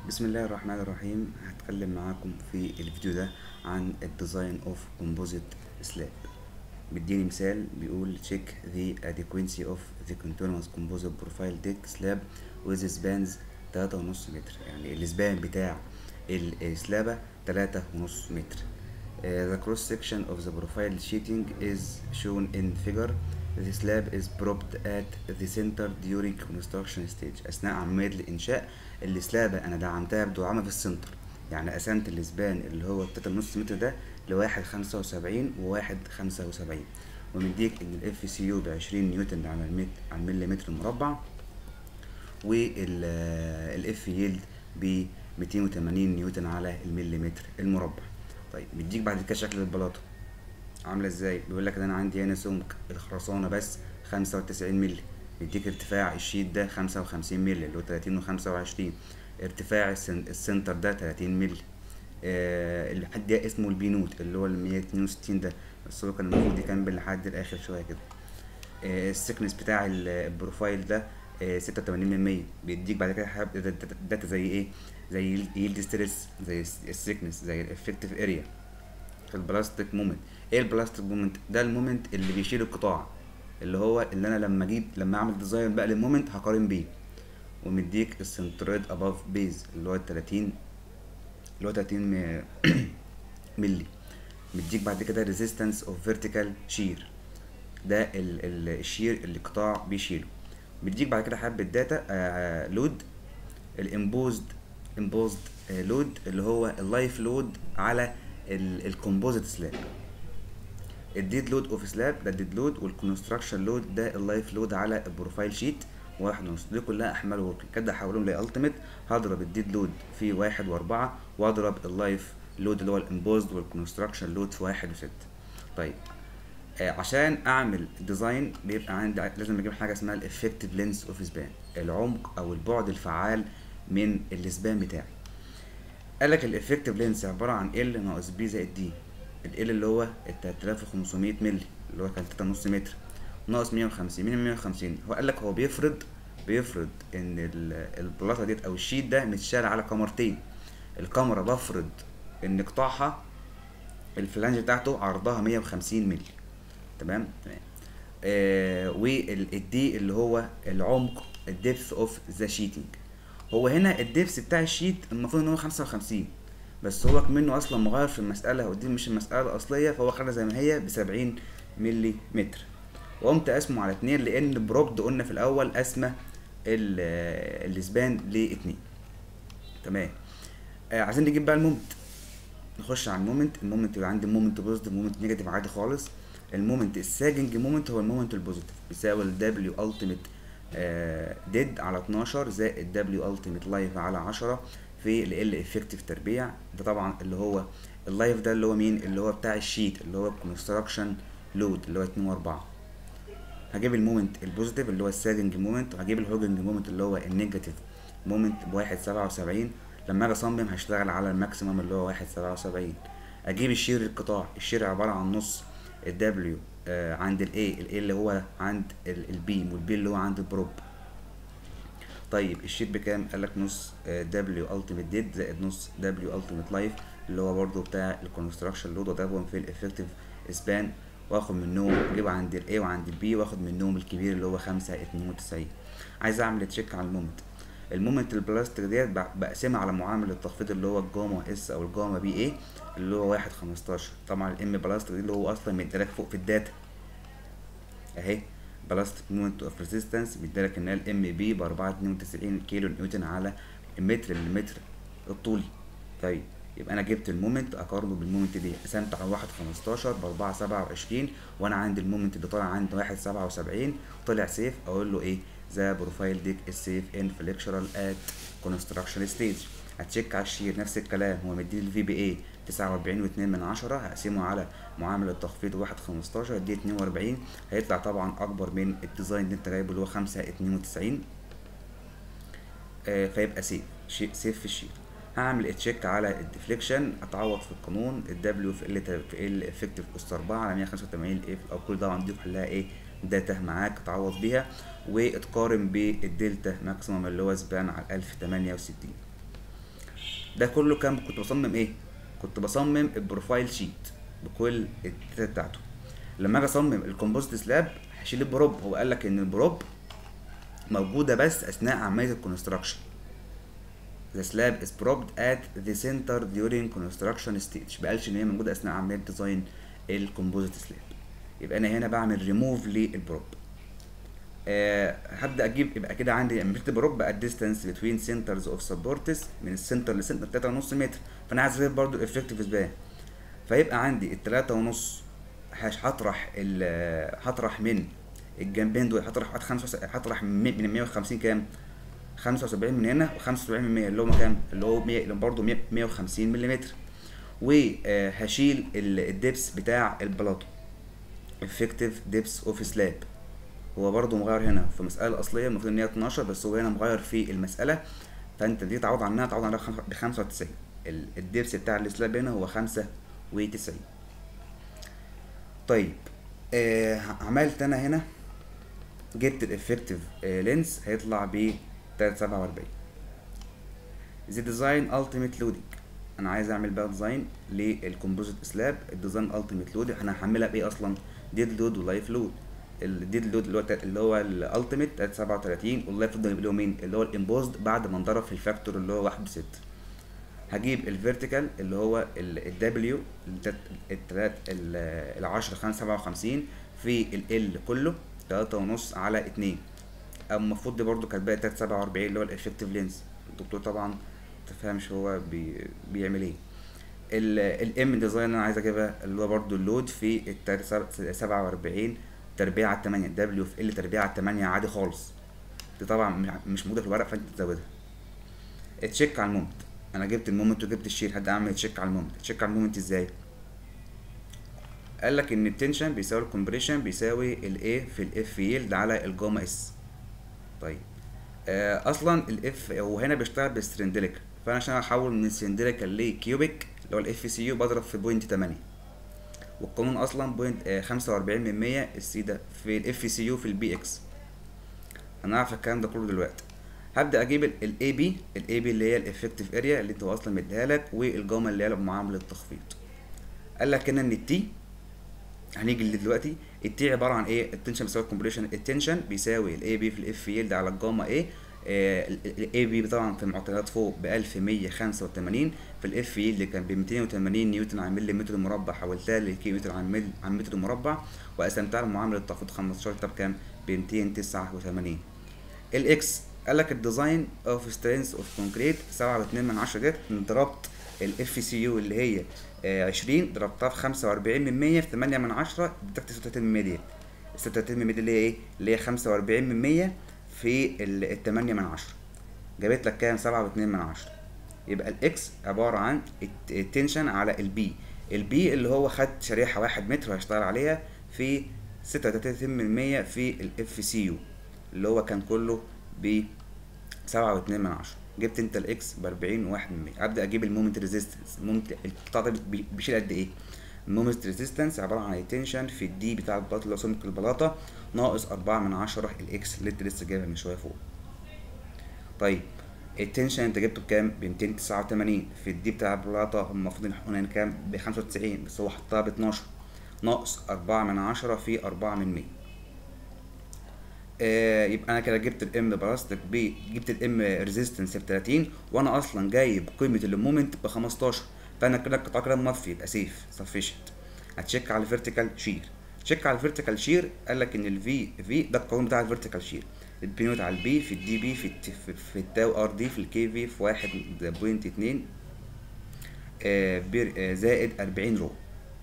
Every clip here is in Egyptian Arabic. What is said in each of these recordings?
بسم الله الرحمن الرحيم هتكلم معاكم في الفيديو ده عن الديزاين اوف كومبوزيت سلاب مديني مثال بيقول check the adequacy of the continuous composite profile deck slab with spans تلاتة ونص متر يعني السبان بتاع السلابة تلاتة ونص متر Uh, the cross section of the profile sheeting is shown in figure The slab is propped at the center during construction stage أثناء عملية الإنشاء السلابة أنا دعمتها بدعامة في السنتر يعني قسمت السبان اللي هو التلاتة ونص متر ده لواحد خمسة وسبعين وواحد خمسة وسبعين ومديك إن الاف سي يو بعشرين نيوتن على المتر على المليمتر مربع والاف ييلد ب 280 نيوتن على المليمتر المربع طيب مديك بعد كده شكل البلاطه عامله ازاي بيقول لك ان انا عندي هنا سمك الخرسانه بس 95 مللي بيديك ارتفاع الشيت ده 55 مللي اللي هو 30 و25 ارتفاع السن- السنتر ده 30 مللي آه الحد ده اسمه البينوت اللي هو ال 162 ده بس هو كان المفروض يكمل لحد الاخر شويه كده آه السكنس بتاع ال- البروفايل ده آه 86 بيديك بعد كده حب- داتا- داتا داتا زي ايه زي يلد ستريس زي السكنس زي الافكتيف اريا في البلاستيك مومنت ايه البلاستيك مومنت ده المومنت اللي بيشيل القطاع اللي هو اللي انا لما اجيب لما اعمل ديزاين بقى للمومنت هقارن بيه ومديك السنترويد اباف بيز اللي هو 30 اللي هو 30 م- ملي مديك بعد كده ريزيستنس اوف فيرتيكال شير ده ال ال الشير اللي القطاع بيشيله مديك بعد كده حبة داتا لود الامبوزد امبوزد لود اللي هو اللايف لود على الكومبوزيت سلاب الديد لود اوف سلاب ده الديد لود والكونستراكشن لود ده اللايف لود على البروفايل شيت واحد ونص دي كلها احمال ورك كده احولهم لالتيميت هضرب الديد لود في واحد واربعة واضرب اللايف لود اللي هو الامبوزد والكونستراكشن لود في واحد وستة طيب آه، عشان اعمل ديزاين بيبقى عندي لازم اجيب حاجه اسمها الافكتيف لينس اوف سبان العمق او البعد الفعال من السبان بتاعي قال لك الافكتيف لينس عباره عن ال ناقص بي زائد دي ال اللي هو ال 3500 مللي اللي هو كان 3.5 متر ناقص 150 مين 150 هو قال لك هو بيفرض بيفرض ان ال- البلاطه ديت او الشيت ده متشال على كاميرتين الكاميرا بفرض ان قطاعها الفلانج بتاعته عرضها 150 مللي تمام تمام آه والدي اللي هو العمق الدبث اوف ذا شيتنج هو هنا الدبث بتاع الشيت المفروض ان هو 55 بس هو منه اصلا مغير في المساله ودي مش المساله الاصليه فهو خدها زي ما هي ب 70 ملي متر وقمت اقسمه على اتنين لان بروبد قلنا في الاول قسمه ال- الاسبان لاتنين تمام آه عايزين نجيب بقى المومنت نخش على المومنت المومنت يبقى عندي مومنت بوزيتيف مومنت نيجاتيف عادي خالص المومنت الساجنج مومنت هو المومنت البوزيتيف بيساوي ال W ultimate ديد على 12 زائد W ultimate لايف على 10 في ال L effective تربيع ده طبعا اللي هو اللايف ده اللي هو مين اللي هو بتاع الشيت اللي هو الكونستراكشن لود اللي هو 2 و4 هجيب المومنت البوزيتيف اللي هو الساجنج مومنت وهجيب الهوجنج مومنت اللي هو النيجاتيف مومنت بواحد سبعة وسبعين لما اجي اصمم هشتغل على الماكسيمم اللي هو واحد سبعة وسبعين اجيب الشير القطاع الشير عبارة عن نص الدبليو آه عند الاي الاي اللي هو عند البيم والبي اللي هو عند البروب طيب الشيت بكام قال لك نص دبليو التيميت ديد زائد نص دبليو التيميت لايف اللي هو برضو بتاع الكونستراكشن لود وضربهم في الافكتيف سبان واخد منهم اجيب عند الاي وعند البي واخد منهم الكبير اللي هو خمسة اتنين وتسعين عايز اعمل تشيك على المومنت المومنت البلاستيك ديت بق- بقسمها على معامل التخفيض اللي هو الجاما اس او الجاما بي اي اللي هو واحد خمستاشر طبعا الام بلاستيك دي اللي هو اصلا مديلك فوق في الداتا اهي بلاستيك مومنت اوف ريزيستنس بيديلك ان الام بي ب 492 كيلو نيوتن على المتر للمتر الطولي طيب يبقى انا جبت المومنت اقارنه بالمومنت دي قسمت على واحد خمستاشر ب 4 27 وانا عندي المومنت اللي طالع عندي واحد سبعة وسبعين طلع سيف اقول له ايه ذا بروفايل ديك السيف ان فليكشرال ات كونستراكشن ستيج هتشيك على الشير نفس الكلام هو مديني الفي بي اي تسعة وأربعين واتنين من عشرة هقسمه على معامل التخفيض واحد خمستاشر دي اتنين وأربعين هيطلع طبعا أكبر من الديزاين اللي أنت جايبه اللي هو خمسة اتنين وتسعين آه، فيبقى سيف شيء سيف في الشير هعمل تشيك على الديفليكشن اتعوض في القانون الدبليو في ال في ال افكتيف اس 4 على 185 الاف او كل ده عندي كلها ايه داتا معاك تعوض بيها وتقارن بالدلتا ماكسيمم اللي هو سبان على 1068 ده كله كان كنت بصمم ايه كنت بصمم البروفايل شيت بكل الداتا بتاعته لما اجي اصمم الكومبوزيت سلاب هشيل البروب هو قال لك ان البروب موجوده بس اثناء عمليه الكونستراكشن The slab is propped at the center during construction stage ما قالش ان هي موجوده اثناء عمليه ديزاين الكومبوزيت سلاب يبقى انا هنا بعمل ريموف للبروب أه هبدا اجيب يبقى كده عندي عمليه البروب at distance between centers of supports من السنتر لسنتر 3.5 متر فانا عايز اجيب برضو الافكتيف سبان فيبقى عندي التلاتة ونص هش- هطرح ال هطرح من الجنبين دول هطرح خمسة هطرح من من 150 كام؟ 75 من هنا و75 من 100 اللي هو كام؟ اللي هو 100 اللي برضه 100 150 ملم وهشيل الدبس بتاع البلاطو effective depths of slab هو برضه مغير هنا في المسألة الأصلية المفروض إن هي 12 بس هو هنا مغير في المسألة فأنت دي تعوض عنها تعوض عنها ب 95 ال- الدبس بتاع السلاب هنا هو 95 طيب آه عملت أنا هنا جبت الافكتيف لينس هيطلع ب 347 The design ultimate loading انا عايز اعمل بقى ديزاين للكومبوزيت سلاب الديزاين التيميت لود انا هحملها بايه اصلا ديد لود ولايف لود الديد لود اللي هو تا- اللي هو الالتيميت 337 واللايف لود اللي هو مين اللي هو الامبوزد بعد ما انضرب في الفاكتور اللي هو 1 6 هجيب الفيرتيكال اللي هو الدبليو التلات ال 10 5 57 في ال كله 3 ونص على 2 أو المفروض دي برضو كانت بقى 347 اللي هو الافكتيف لينز الدكتور طبعا متفهمش هو بي بيعمل ايه الام ديزاين انا عايز اجيبها اللي هو برضو اللود في ال 47 تربيع على 8 دبليو في ال تربيع على 8 عادي خالص دي طبعا مش- مش موجوده في الورق فانت تزودها تشيك على المومنت انا جبت المومنت وجبت الشير هبدا اعمل تشيك على المومنت تشيك على المومنت ازاي قال لك ان التنشن بيساوي الكومبريشن بيساوي الايه في الاف يلد على الجاما اس طيب آه اصلا الاف هو هنا بيشتغل بالسلندريك فانا عشان احول من السلندريكال لكيوبيك اللي هو الاف سي يو بضرب في بوينت 8 والقانون اصلا بوينت آه 45 من 100 السي ده في الاف سي يو في البي اكس هنعرف الكلام ده كله دلوقتي هبدا اجيب الاي بي الاي بي اللي هي الافكتيف اريا اللي انت هو اصلا مديها لك والجاما اللي هي معامله التخفيض قال لك هنا ان التي هنيجي دلوقتي التي عباره عن ايه التنشن بيساوي الكومبريشن التنشن بيساوي الاي بي في الاف يلد على الجاما ايه الاي بي طبعا في المعطيات فوق ب 1185 في الاف يلد كان ب 280 نيوتن على مليمتر مربع حولتها لكيلو متر على مل على متر مربع وقسمتها على معامله التخفيض 15 طب كام ب 289 الاكس قال لك الديزاين اوف سترينث اوف كونكريت 7.2 من 10 ديت ضربت الاف سي يو اللي هي آه، 20 ضربتها في 45 من 100 في 8 من 10 ادتك 36 من 100 ديت 36 من 100 دي اللي هي ايه؟ اللي هي 45 من 100 في ال 8 من 10 جابت لك كام 7.2 من 10 يبقى الاكس عباره عن الت- التنشن على البي البي اللي هو خد شريحه 1 متر وهيشتغل عليها في 36 من 100 في الاف سي يو اللي هو كان كله ب 7.2 من 10 جبت انت الاكس ب 40 وواحد من 100 ابدا اجيب المومنت ريزيستنس المومنت القطاع ده بي- بيشيل قد ايه المومنت ريزيستنس عباره عن التنشن في الدي بتاع البلاطه اللي هو سمك البلاطه ناقص 4 من 10 الاكس اللي انت لسه جايبها من شويه فوق طيب التنشن انت جبته بكام ب 289 في الدي بتاع البلاطه المفروض ان احنا هنا كام ب 95 بس هو حطها ب 12 ناقص 4 من 10 في 4 من 100 آه يبقى انا كده جبت الام بلاستيك ب جبت الام ريزيستنس ب 30 وانا اصلا جايب قيمه المومنت ب 15 فانا كده القطاع كده موفي يبقى سيف سفيشنت هتشيك على الفيرتيكال شير تشيك على الفيرتيكال شير قال لك ان الفي في ده القانون بتاع الفيرتيكال شير البي نوت على البي في الدي بي في الت- في- في التاو ار دي في الكي في في واحد بوينت اتنين آه بير- آه زائد 40 رو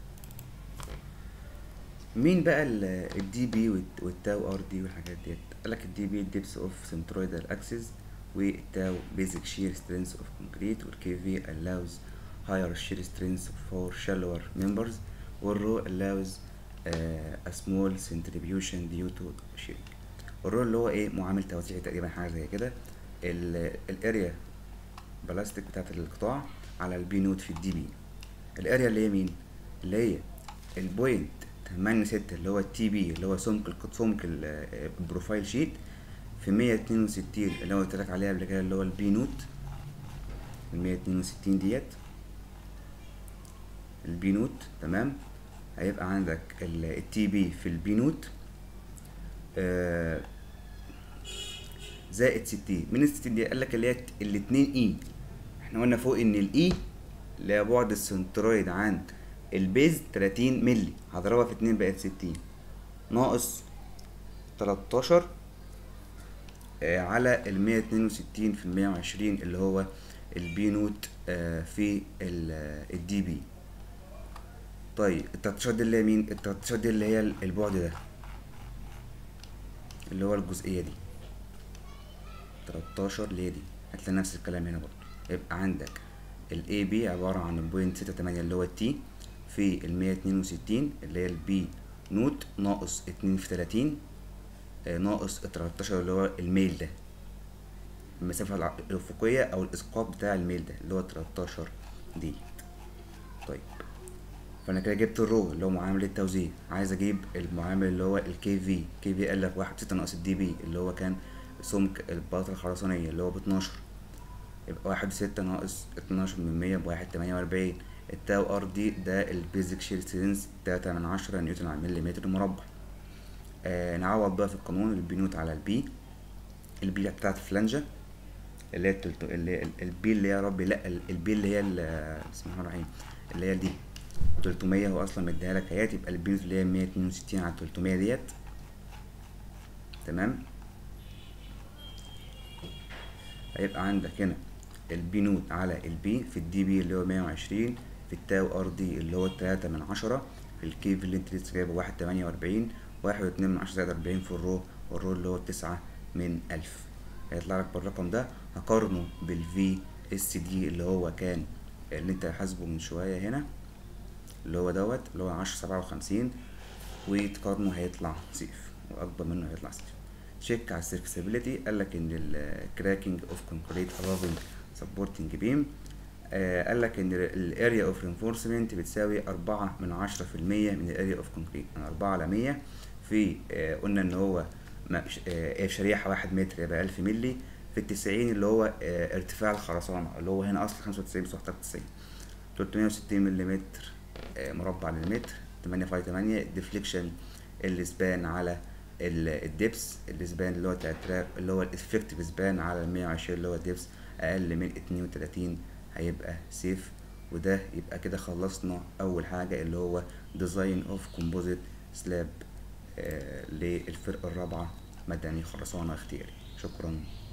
مين بقى الدي بي والتاو ار دي والحاجات ديت قال لك الدي بي ديبس اوف سنترويدال اكسس والتاو بيزك شير سترينث اوف كونكريت والكي في allows higher shear strength for shallower members والرو allows uh, a small centrifusion due to shearing الرو اللي هو ايه معامل توزيعي تقريبا حاجه زي كده الاريا بلاستيك بتاعت القطاع على البي نوت في الدي بي الاريا اللي هي مين اللي هي البوينت 8 6 اللي هو التي بي اللي هو سمك الق- سمك ال- البروفايل شيت في 162 اللي هو قلت لك عليها قبل كده اللي هو البي نوت المية اتنين وستين ديت البي نوت تمام هيبقى عندك التي بي في البي نوت آه زائد ستين من الستين دي قال لك اللي هي الاتنين اي احنا قلنا فوق ان الاي اللي هي بعد السنترويد عن البيز تلاتين ملي هضربها في اتنين بقت ستين ناقص تلاتاشر آه على المية اتنين وستين في المية وعشرين اللي هو البي نوت آه في الدي بي طيب التلاتاشر دي اللي هي مين التلاتاشر دي اللي هي البعد ده اللي هو الجزئية دي تلاتاشر اللي هي دي هتلاقي نفس الكلام هنا برضه يبقى عندك ال AB عبارة عن البوينت ستة تمانية اللي هو التي في المية اتنين وستين اللي هي البي نوت ناقص اتنين في تلاتين آه ناقص التلاتاشر اللي هو الميل ده المسافة الأفقية أو الإسقاط بتاع الميل ده اللي هو تلاتاشر دي طيب فأنا كده جبت الرو اللي هو معامل التوزيع عايز أجيب المعامل اللي هو الكي في كي في قال لك واحد ستة ناقص الدي بي اللي هو كان سمك البلاطة الخرسانية اللي هو باتناشر يبقى واحد ستة ناقص اتناشر من مية بواحد تمانية وأربعين التاو ار دي ده البيزك شير سترينث تلاتة من عشرة نيوتن على مليمتر مربع آه نعوض بقى في القانون البي نوت على البي البي بتاعت الفلانجة اللي هي التلت... اللي هي البي اللي هي يا ربي لا البي اللي هي بسم الله الرحمن الرحيم اللي هي دي تلتمية هو أصلا مديها لك اهيت يبقى البي نوت اللي هي مية اتنين وستين على تلتمية ديت تمام هيبقى عندك هنا البي نوت على البي في الدي بي اللي هو مية وعشرين في التاو ار دي اللي هو تلاتة من عشرة في الكيف اللي انت لسه جايبه واحد تمانية وأربعين واحد واتنين من عشرة زائد أربعين في الرو والرو اللي هو تسعة من ألف هيطلع لك بالرقم ده هقارنه بالفي اس دي اللي هو كان اللي انت حاسبه من شوية هنا اللي هو دوت اللي هو عشرة سبعة وخمسين وتقارنه هيطلع صفر وأكبر منه هيطلع صفر تشيك على السيرفيسابيلتي قال لك ان الكراكنج اوف كونكريت above سبورتنج بيم قال لك ان الاريا اوف رينفورسمنت بتساوي أربعة من عشرة في المية من الاريا اوف كونكريت من أربعة على مية في آه قلنا ان هو آه شريحة واحد متر يبقى ألف ملي في التسعين اللي هو آه ارتفاع الخرسانة اللي هو هنا أصل خمسة وتسعين بس تسعين تلتمية وستين مليمتر مربع للمتر تمانية فاي تمانية ديفليكشن السبان على الدبس السبان اللي هو تلات اللي هو الافكتيف سبان على المية وعشرين اللي هو دبس اقل من اتنين وتلاتين هيبقى سيف وده يبقى كده خلصنا اول حاجة اللي هو ديزاين اوف كومبوزيت سلاب للفرقة الرابعة مدني خرسانة اختياري شكرا